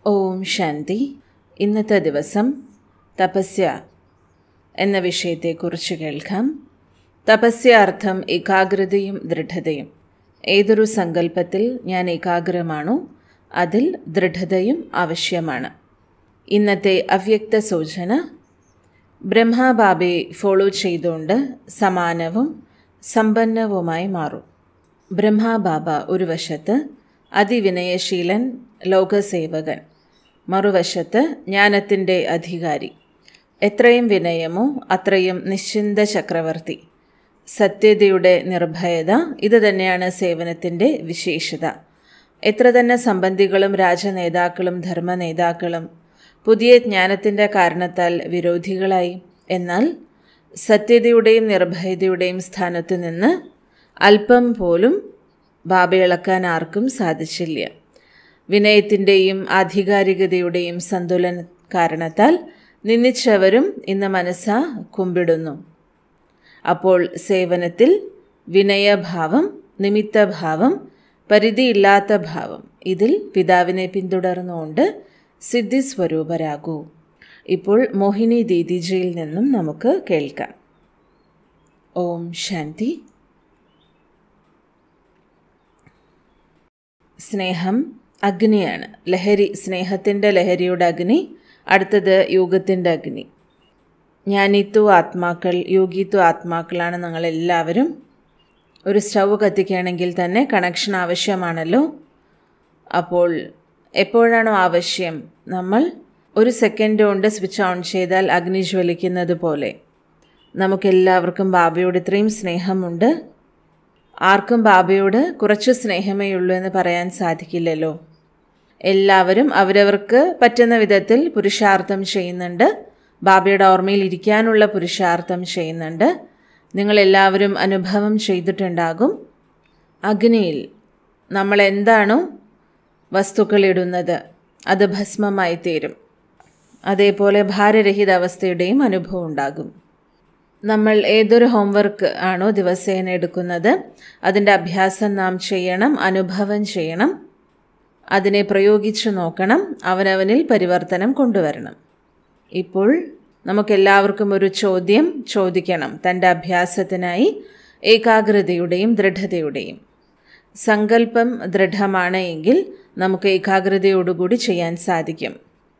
ഓം ശാന്തി ഇന്നത്തെ ദിവസം തപസ്യ എന്ന വിഷയത്തെക്കുറിച്ച് കേൾക്കാം തപസ്യ അർത്ഥം ഏകാഗ്രതയും ദൃഢതയും ഏതൊരു സങ്കല്പത്തിൽ ഞാൻ ഏകാഗ്രമാണോ അതിൽ ദൃഢതയും ആവശ്യമാണ് ഇന്നത്തെ അവ്യക്ത സൂചന ബ്രഹ്മബാബയെ ഫോളോ ചെയ്തുകൊണ്ട് സമാനവും സമ്പന്നവുമായി മാറും ബ്രഹ്മബാബ ഒരു വശത്ത് അതിവിനയശീലൻ ലോകസേവകൻ മറുവശത്ത് ജ്ഞാനത്തിൻ്റെ അധികാരി എത്രയും വിനയമോ അത്രയും നിശ്ചിന്ത ചക്രവർത്തി സത്യതയുടെ നിർഭയത ഇത് തന്നെയാണ് സേവനത്തിൻ്റെ വിശേഷത എത്ര തന്നെ സംബന്ധികളും രാജനേതാക്കളും ധർമ്മനേതാക്കളും പുതിയ ജ്ഞാനത്തിൻ്റെ കാരണത്താൽ വിരോധികളായി എന്നാൽ സത്യതയുടെയും നിർഭയതയുടെയും സ്ഥാനത്ത് നിന്ന് അല്പം പോലും ബാബയിളക്കാൻ ആർക്കും സാധിച്ചില്ല വിനയത്തിൻ്റെയും ആധികാരികതയുടെയും സന്തുലന കാരണത്താൽ നിന്ദിച്ചവരും ഇന്ന് മനസ്സാ കുമ്പിടുന്നു അപ്പോൾ സേവനത്തിൽ വിനയഭാവം നിമിത്തഭാവം പരിധിയില്ലാത്ത ഭാവം ഇതിൽ പിതാവിനെ പിന്തുടർന്നുകൊണ്ട് സിദ്ധി സ്വരൂപരാകൂ ഇപ്പോൾ മോഹിനി ദീദിജിയിൽ നിന്നും നമുക്ക് കേൾക്കാം ഓം ശാന്തി സ്നേഹം അഗ്നിയാണ് ലഹരി സ്നേഹത്തിൻ്റെ ലഹരിയുടെ അഗ്നി അടുത്തത് യോഗത്തിൻ്റെ അഗ്നി ജ്ഞാനിത്വ ആത്മാക്കൾ യോഗിത്വ ആത്മാക്കളാണ് നിങ്ങളെല്ലാവരും ഒരു സ്റ്റൗ കത്തിക്കുകയാണെങ്കിൽ തന്നെ കണക്ഷൻ ആവശ്യമാണല്ലോ അപ്പോൾ എപ്പോഴാണോ ആവശ്യം നമ്മൾ ഒരു സെക്കൻഡ് കൊണ്ട് സ്വിച്ച് ഓൺ ചെയ്താൽ അഗ്നി ജ്വലിക്കുന്നത് പോലെ നമുക്കെല്ലാവർക്കും ബാബയോട് ഇത്രയും സ്നേഹമുണ്ട് ആർക്കും ബാബയോട് കുറച്ച് സ്നേഹമേ ഉള്ളൂ എന്ന് പറയാൻ സാധിക്കില്ലല്ലോ എല്ലാവരും അവരവർക്ക് പറ്റുന്ന വിധത്തിൽ പുരുഷാർത്ഥം ചെയ്യുന്നുണ്ട് ബാബയുടെ ഓർമ്മയിൽ ഇരിക്കാനുള്ള പുരുഷാർത്ഥം ചെയ്യുന്നുണ്ട് നിങ്ങളെല്ലാവരും അനുഭവം ചെയ്തിട്ടുണ്ടാകും അഗ്നിയിൽ നമ്മൾ എന്താണോ വസ്തുക്കളിടുന്നത് അത് ഭസ്മമായി തീരും അതേപോലെ ഭാരരഹിത അവസ്ഥയുടെയും അനുഭവം ഉണ്ടാകും നമ്മൾ ഏതൊരു ഹോംവർക്ക് ആണോ ദിവസേന എടുക്കുന്നത് അതിൻ്റെ അഭ്യാസം നാം ചെയ്യണം അനുഭവം ചെയ്യണം അതിനെ പ്രയോഗിച്ചു നോക്കണം അവനവനിൽ പരിവർത്തനം കൊണ്ടുവരണം ഇപ്പോൾ നമുക്കെല്ലാവർക്കും ഒരു ചോദ്യം ചോദിക്കണം തൻ്റെ അഭ്യാസത്തിനായി ഏകാഗ്രതയുടെയും ദൃഢതയുടെയും സങ്കല്പം ദൃഢമാണ് എങ്കിൽ നമുക്ക് ഏകാഗ്രതയോടുകൂടി ചെയ്യാൻ സാധിക്കും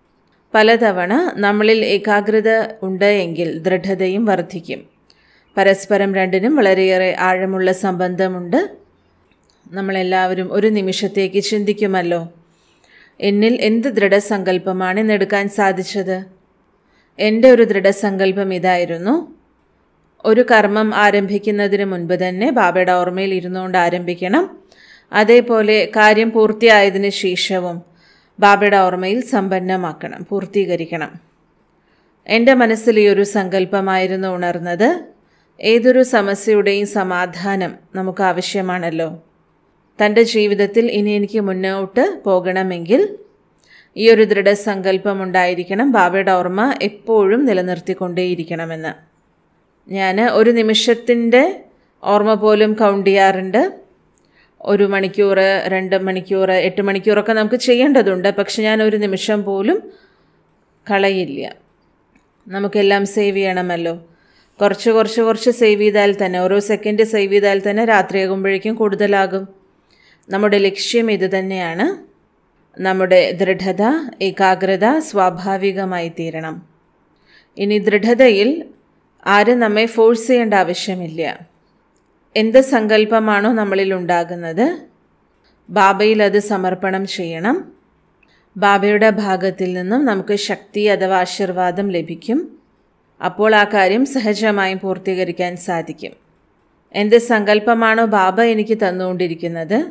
പലതവണ നമ്മളിൽ ഏകാഗ്രത ഉണ്ട് എങ്കിൽ ദൃഢതയും വർദ്ധിക്കും പരസ്പരം രണ്ടിനും വളരെയേറെ ആഴമുള്ള സംബന്ധമുണ്ട് നമ്മളെല്ലാവരും ഒരു നിമിഷത്തേക്ക് ചിന്തിക്കുമല്ലോ എന്നിൽ എന്ത് ദൃഢസങ്കല്പമാണ് ഇന്നെടുക്കാൻ സാധിച്ചത് എൻ്റെ ഒരു ദൃഢസങ്കല്പം ഇതായിരുന്നു ഒരു കർമ്മം ആരംഭിക്കുന്നതിന് മുൻപ് തന്നെ ബാബയുടെ ഓർമ്മയിൽ ഇരുന്നുകൊണ്ട് ആരംഭിക്കണം അതേപോലെ കാര്യം പൂർത്തിയായതിന് ശേഷവും ബാബയുടെ ഓർമ്മയിൽ സമ്പന്നമാക്കണം പൂർത്തീകരിക്കണം എൻ്റെ മനസ്സിൽ ഈ ഒരു സങ്കല്പമായിരുന്നു ഉണർന്നത് ഏതൊരു സമസ്യയുടെയും സമാധാനം നമുക്ക് ആവശ്യമാണല്ലോ തൻ്റെ ജീവിതത്തിൽ ഇനി എനിക്ക് മുന്നോട്ട് പോകണമെങ്കിൽ ഈ ഒരു ദൃഢസങ്കല്പം ഉണ്ടായിരിക്കണം ബാബയുടെ ഓർമ്മ എപ്പോഴും നിലനിർത്തിക്കൊണ്ടേയിരിക്കണമെന്ന് ഞാൻ ഒരു നിമിഷത്തിൻ്റെ ഓർമ്മ പോലും കൗണ്ട് ചെയ്യാറുണ്ട് ഒരു മണിക്കൂർ രണ്ട് മണിക്കൂർ എട്ട് മണിക്കൂറൊക്കെ നമുക്ക് ചെയ്യേണ്ടതുണ്ട് പക്ഷെ ഞാൻ ഒരു നിമിഷം പോലും കളയില്ല നമുക്കെല്ലാം സേവ് ചെയ്യണമല്ലോ കുറച്ച് കുറച്ച് കുറച്ച് സേവ് ചെയ്താൽ തന്നെ ഓരോ സെക്കൻഡ് സേവ് ചെയ്താൽ തന്നെ രാത്രിയാകുമ്പോഴേക്കും കൂടുതലാകും നമ്മുടെ ലക്ഷ്യം ഇത് തന്നെയാണ് നമ്മുടെ ദൃഢത ഏകാഗ്രത സ്വാഭാവികമായി തീരണം ഇനി ദൃഢതയിൽ ആരും നമ്മെ ഫോഴ്സ് ചെയ്യേണ്ട ആവശ്യമില്ല എന്ത് സങ്കല്പമാണോ നമ്മളിൽ ഉണ്ടാകുന്നത് ബാബയിൽ അത് സമർപ്പണം ചെയ്യണം ബാബയുടെ ഭാഗത്തിൽ നിന്നും നമുക്ക് ശക്തി അഥവാ ആശീർവാദം ലഭിക്കും അപ്പോൾ ആ കാര്യം സഹജമായും പൂർത്തീകരിക്കാൻ സാധിക്കും എന്ത് സങ്കല്പമാണോ ബാബ എനിക്ക് തന്നുകൊണ്ടിരിക്കുന്നത്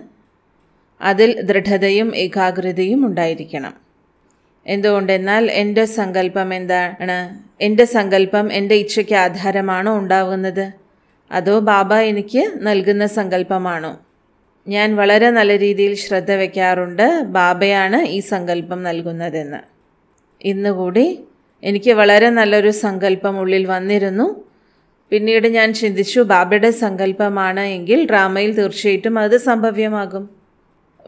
അതിൽ ദൃഢതയും ഏകാഗ്രതയും ഉണ്ടായിരിക്കണം എന്തുകൊണ്ടെന്നാൽ എൻ്റെ സങ്കല്പം എന്താണ് എൻ്റെ സങ്കല്പം എൻ്റെ ഇച്ഛയ്ക്ക് ആധാരമാണോ ഉണ്ടാവുന്നത് അതോ ബാബ എനിക്ക് നൽകുന്ന സങ്കല്പമാണോ ഞാൻ വളരെ നല്ല രീതിയിൽ ശ്രദ്ധ വയ്ക്കാറുണ്ട് ബാബയാണ് ഈ സങ്കല്പം നൽകുന്നതെന്ന് ഇന്നുകൂടി എനിക്ക് വളരെ നല്ലൊരു സങ്കല്പം ഉള്ളിൽ വന്നിരുന്നു പിന്നീട് ഞാൻ ചിന്തിച്ചു ബാബയുടെ സങ്കല്പമാണ് എങ്കിൽ ഡ്രാമയിൽ തീർച്ചയായിട്ടും അത് സംഭവ്യമാകും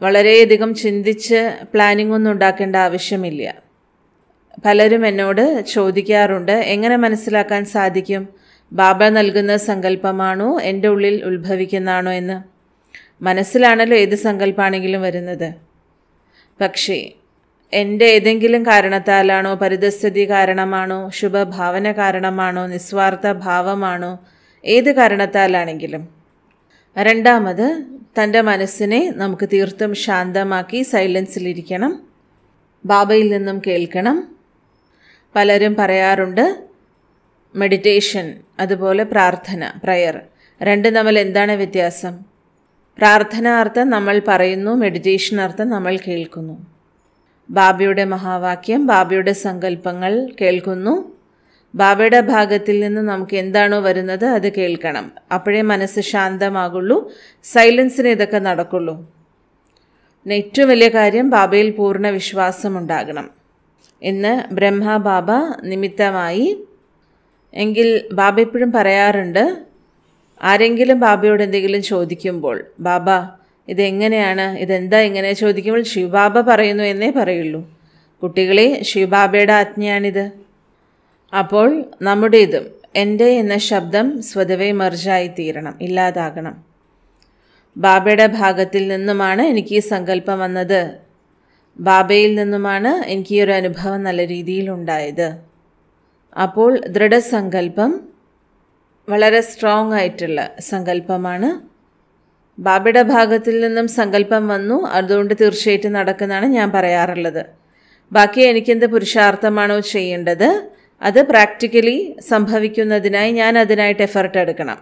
വളരെയധികം ചിന്തിച്ച് പ്ലാനിംഗ് ഒന്നും ഉണ്ടാക്കേണ്ട ആവശ്യമില്ല പലരും എന്നോട് ചോദിക്കാറുണ്ട് എങ്ങനെ മനസ്സിലാക്കാൻ സാധിക്കും ബാബ നൽകുന്ന സങ്കല്പമാണോ എൻ്റെ ഉള്ളിൽ ഉത്ഭവിക്കുന്നതാണോ എന്ന് മനസ്സിലാണല്ലോ ഏത് സങ്കല്പമാണെങ്കിലും വരുന്നത് പക്ഷേ എൻ്റെ ഏതെങ്കിലും കാരണത്താലാണോ പരിതസ്ഥിതി കാരണമാണോ ശുഭഭാവന കാരണമാണോ നിസ്വാർത്ഥ ഭാവമാണോ ഏത് കാരണത്താലാണെങ്കിലും രണ്ടാമത് തൻ്റെ മനസ്സിനെ നമുക്ക് തീർത്തും ശാന്തമാക്കി സൈലൻസിലിരിക്കണം ബാബയിൽ നിന്നും കേൾക്കണം പലരും പറയാറുണ്ട് മെഡിറ്റേഷൻ അതുപോലെ പ്രാർത്ഥന പ്രയർ രണ്ട് തമ്മിൽ എന്താണ് വ്യത്യാസം പ്രാർത്ഥനാർത്ഥം നമ്മൾ പറയുന്നു മെഡിറ്റേഷൻ അർത്ഥം നമ്മൾ കേൾക്കുന്നു ബാബയുടെ മഹാവാക്യം ബാബയുടെ സങ്കല്പങ്ങൾ കേൾക്കുന്നു ബാബയുടെ ഭാഗത്തിൽ നിന്ന് നമുക്ക് എന്താണോ വരുന്നത് അത് കേൾക്കണം അപ്പോഴേ മനസ്സ് ശാന്തമാകുള്ളൂ സൈലൻസിന് ഇതൊക്കെ നടക്കുള്ളൂ പിന്നെ ഏറ്റവും വലിയ കാര്യം ബാബയിൽ പൂർണ്ണ വിശ്വാസമുണ്ടാകണം ഇന്ന് ബ്രഹ്മ ബാബ നിമിത്തമായി എങ്കിൽ ബാബ എപ്പോഴും പറയാറുണ്ട് ആരെങ്കിലും ബാബയോട് എന്തെങ്കിലും ചോദിക്കുമ്പോൾ ബാബ ഇതെങ്ങനെയാണ് ഇതെന്താ ഇങ്ങനെ ചോദിക്കുമ്പോൾ ശിവബാബ പറയുന്നു എന്നേ പറയുള്ളൂ കുട്ടികളെ ശിവബാബയുടെ ആജ്ഞയാണിത് അപ്പോൾ നമ്മുടേതും എൻ്റെ എന്ന ശബ്ദം സ്വതവേ മർജായി തീരണം ഇല്ലാതാകണം ബാബയുടെ ഭാഗത്തിൽ നിന്നുമാണ് എനിക്ക് ഈ സങ്കല്പം വന്നത് ബാബയിൽ നിന്നുമാണ് എനിക്ക് ഈ ഒരു അനുഭവം നല്ല രീതിയിൽ ഉണ്ടായത് അപ്പോൾ ദൃഢസങ്കല്പം വളരെ സ്ട്രോങ് ആയിട്ടുള്ള സങ്കല്പമാണ് ബാബയുടെ ഭാഗത്തിൽ നിന്നും സങ്കല്പം വന്നു അതുകൊണ്ട് തീർച്ചയായിട്ടും നടക്കുന്നതാണ് ഞാൻ പറയാറുള്ളത് ബാക്കി എനിക്കെന്ത് പുരുഷാർത്ഥമാണോ ചെയ്യേണ്ടത് അത് പ്രാക്ടിക്കലി സംഭവിക്കുന്നതിനായി ഞാൻ അതിനായിട്ട് എഫർട്ട് എടുക്കണം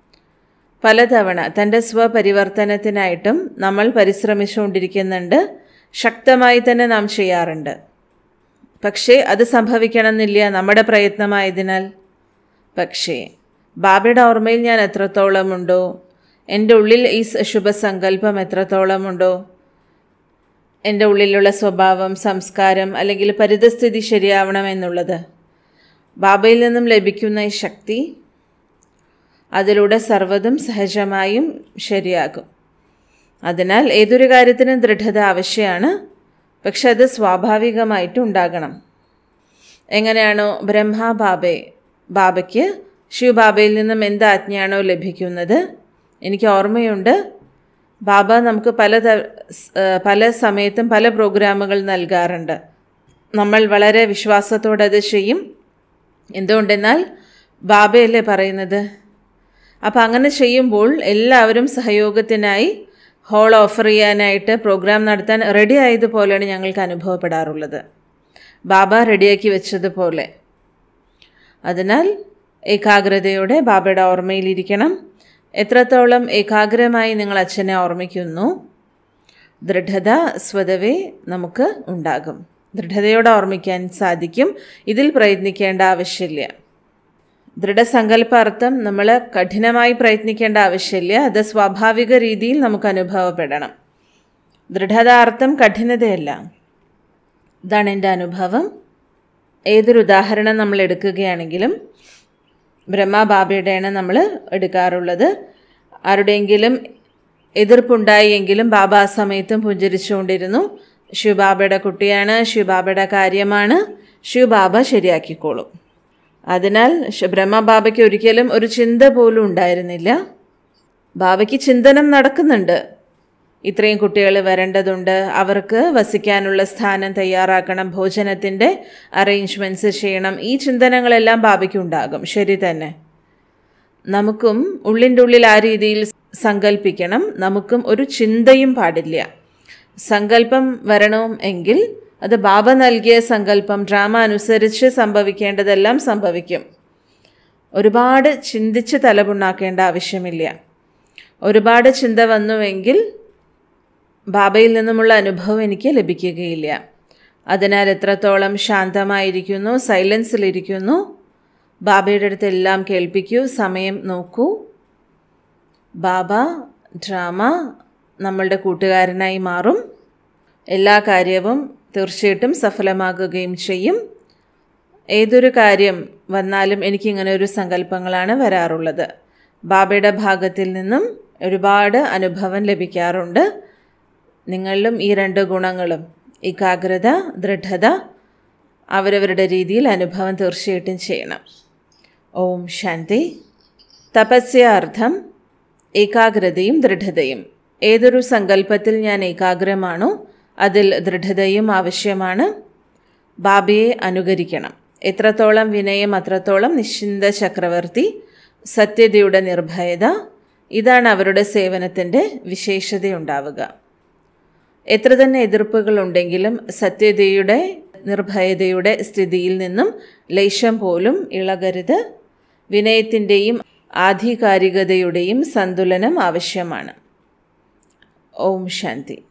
പലതവണ തൻ്റെ സ്വപരിവർത്തനത്തിനായിട്ടും നമ്മൾ പരിശ്രമിച്ചുകൊണ്ടിരിക്കുന്നുണ്ട് ശക്തമായി തന്നെ നാം ചെയ്യാറുണ്ട് പക്ഷേ അത് സംഭവിക്കണമെന്നില്ല നമ്മുടെ പ്രയത്നമായതിനാൽ പക്ഷേ ബാബയുടെ ഓർമ്മയിൽ ഞാൻ എത്രത്തോളമുണ്ടോ എൻ്റെ ഉള്ളിൽ ഈ ശുഭസങ്കല്പം എത്രത്തോളമുണ്ടോ എൻ്റെ ഉള്ളിലുള്ള സ്വഭാവം സംസ്കാരം അല്ലെങ്കിൽ പരിതസ്ഥിതി ശരിയാവണം എന്നുള്ളത് ബാബയിൽ നിന്നും ലഭിക്കുന്ന ഈ ശക്തി അതിലൂടെ സർവ്വതും സഹജമായും ശരിയാകും അതിനാൽ ഏതൊരു കാര്യത്തിനും ദൃഢത ആവശ്യമാണ് പക്ഷെ അത് സ്വാഭാവികമായിട്ടും ഉണ്ടാകണം എങ്ങനെയാണോ ബ്രഹ്മ ബാബെ ബാബയ്ക്ക് ശിവബാബയിൽ നിന്നും എന്ത് ആജ്ഞയാണോ ലഭിക്കുന്നത് എനിക്ക് ഓർമ്മയുണ്ട് ബാബ നമുക്ക് പല പല സമയത്തും പല പ്രോഗ്രാമുകൾ നൽകാറുണ്ട് നമ്മൾ വളരെ വിശ്വാസത്തോടെ അത് ചെയ്യും എന്തുകൊണ്ടെന്നാൽ ബാബയല്ലേ പറയുന്നത് അപ്പം അങ്ങനെ ചെയ്യുമ്പോൾ എല്ലാവരും സഹയോഗത്തിനായി ഹോൾ ഓഫർ ചെയ്യാനായിട്ട് പ്രോഗ്രാം നടത്താൻ റെഡി ആയതുപോലെയാണ് ഞങ്ങൾക്ക് അനുഭവപ്പെടാറുള്ളത് ബാബ റെഡിയാക്കി വെച്ചതുപോലെ അതിനാൽ ഏകാഗ്രതയോടെ ബാബയുടെ ഓർമ്മയിലിരിക്കണം എത്രത്തോളം ഏകാഗ്രമായി നിങ്ങൾ അച്ഛനെ ഓർമ്മിക്കുന്നു ദൃഢത സ്വതവേ നമുക്ക് ഉണ്ടാകും ദൃഢതയോടെ ഓർമ്മിക്കാൻ സാധിക്കും ഇതിൽ പ്രയത്നിക്കേണ്ട ആവശ്യമില്ല ദൃഢസങ്കല്പാർത്ഥം നമ്മൾ കഠിനമായി പ്രയത്നിക്കേണ്ട ആവശ്യമില്ല അത് സ്വാഭാവിക രീതിയിൽ നമുക്ക് അനുഭവപ്പെടണം ദൃഢതാർത്ഥം കഠിനതയല്ല ഇതാണ് എൻ്റെ അനുഭവം ഏതൊരു ഉദാഹരണം നമ്മൾ എടുക്കുകയാണെങ്കിലും ബ്രഹ്മബാബയുടെയാണ് നമ്മൾ എടുക്കാറുള്ളത് ആരുടെയെങ്കിലും എതിർപ്പുണ്ടായി എങ്കിലും ബാബ ആ സമയത്തും പുഞ്ചരിച്ചുകൊണ്ടിരുന്നു ശിവബാബയുടെ കുട്ടിയാണ് ശിവബാബയുടെ കാര്യമാണ് ശിവബാബ ശരിയാക്കിക്കോളും അതിനാൽ ബ്രഹ്മബാബയ്ക്ക് ഒരിക്കലും ഒരു ചിന്ത പോലും ഉണ്ടായിരുന്നില്ല ബാബയ്ക്ക് ചിന്തനം നടക്കുന്നുണ്ട് ഇത്രയും കുട്ടികൾ വരേണ്ടതുണ്ട് അവർക്ക് വസിക്കാനുള്ള സ്ഥാനം തയ്യാറാക്കണം ഭോജനത്തിൻ്റെ അറേഞ്ച്മെൻറ്റ്സ് ചെയ്യണം ഈ ചിന്തനങ്ങളെല്ലാം ബാബയ്ക്ക് ഉണ്ടാകും ശരി തന്നെ നമുക്കും ഉള്ളിൻ്റെ ഉള്ളിൽ ആ രീതിയിൽ സങ്കല്പിക്കണം നമുക്കും ഒരു ചിന്തയും പാടില്ല സങ്കല്പം വരണം എങ്കിൽ അത് ബാബ നൽകിയ സങ്കല്പം ഡ്രാമ അനുസരിച്ച് സംഭവിക്കേണ്ടതെല്ലാം സംഭവിക്കും ഒരുപാട് ചിന്തിച്ച് തലപുണ്ണാക്കേണ്ട ആവശ്യമില്ല ഒരുപാട് ചിന്ത വന്നുവെങ്കിൽ ബാബയിൽ നിന്നുമുള്ള അനുഭവം എനിക്ക് ലഭിക്കുകയില്ല അതിനാൽ എത്രത്തോളം ശാന്തമായിരിക്കുന്നു സൈലൻസിലിരിക്കുന്നു ബാബയുടെ അടുത്ത് എല്ലാം കേൾപ്പിക്കൂ സമയം നോക്കൂ ബാബ ഡ്രാമ നമ്മളുടെ കൂട്ടുകാരനായി മാറും എല്ലാ കാര്യവും തീർച്ചയായിട്ടും സഫലമാകുകയും ചെയ്യും ഏതൊരു കാര്യം വന്നാലും എനിക്കിങ്ങനെ ഒരു സങ്കല്പങ്ങളാണ് വരാറുള്ളത് ബാബയുടെ ഭാഗത്തിൽ നിന്നും ഒരുപാട് അനുഭവം ലഭിക്കാറുണ്ട് നിങ്ങളിലും ഈ രണ്ട് ഗുണങ്ങളും ഏകാഗ്രത ദൃഢത അവരവരുടെ രീതിയിൽ അനുഭവം തീർച്ചയായിട്ടും ചെയ്യണം ഓം ശാന്തി തപസ്യാർത്ഥം ഏകാഗ്രതയും ദൃഢതയും ഏതൊരു സങ്കല്പത്തിൽ ഞാൻ ഏകാഗ്രമാണോ അതിൽ ദൃഢതയും ആവശ്യമാണ് ബാബയെ അനുകരിക്കണം എത്രത്തോളം വിനയം അത്രത്തോളം നിശ്ചിന്ത ചക്രവർത്തി സത്യതയുടെ നിർഭയത ഇതാണ് അവരുടെ സേവനത്തിൻ്റെ വിശേഷതയുണ്ടാവുക എത്ര തന്നെ എതിർപ്പുകളുണ്ടെങ്കിലും സത്യതയുടെ നിർഭയതയുടെ സ്ഥിതിയിൽ നിന്നും ലേശം പോലും ഇളകരുത് വിനയത്തിൻ്റെയും ആധികാരികതയുടെയും സന്തുലനം ആവശ്യമാണ് ഓം ശാന്തി